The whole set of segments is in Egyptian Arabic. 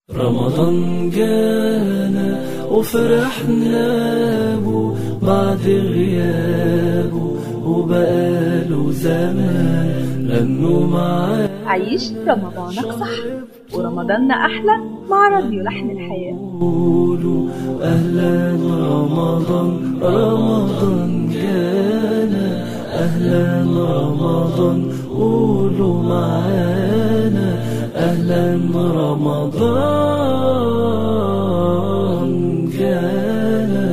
رمضان جانا وفرحنا بو بعد غيابه وبقاله زمان غنوا معاه عيش رمضانك صح ورمضاننا أحلى مع راديو لحن الحياة قولوا أهلا رمضان رمضان جانا أهلا رمضان قولوا معانا أهلا رمضان جانا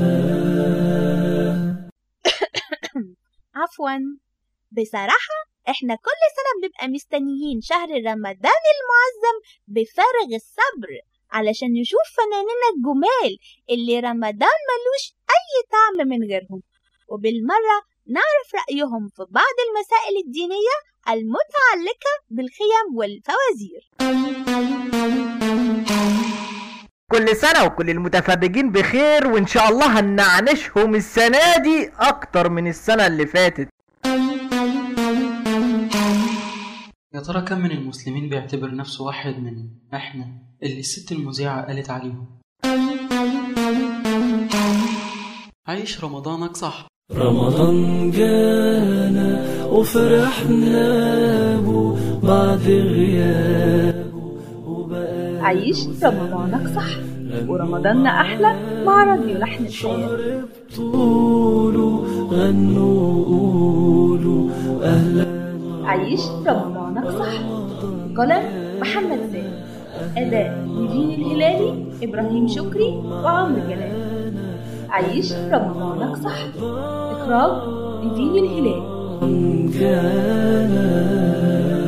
عفوا بصراحة احنا كل سنة بنبقى مستنيين شهر رمضان المعظم بفارغ الصبر علشان نشوف فنانين الجمال اللي رمضان ملوش أي طعم من غيرهم وبالمرة نعرف رأيهم في بعض المسائل الدينية المتعلقة بالخيم والفوازير كل سنة وكل المتفرجين بخير وإن شاء الله هنعنشهم السنة دي أكتر من السنة اللي فاتت يا ترى كم من المسلمين بيعتبر نفسه واحد من احنا اللي الست المذيعة قالت عليهم عيش رمضانك صح رمضان جانا وفرحنا بو بعد غيابه وبقى عيش رمضانك صح ورمضاننا أحلى مع راديو لحن الحياة طولوا غنوا قولوا أهلا عيش رمضانك صح قلم محمد زين أداء نيفين الهلالي إبراهيم شكري وعمرو جلال عيش رمضانك صح إخراج نيفين الهلالي جانا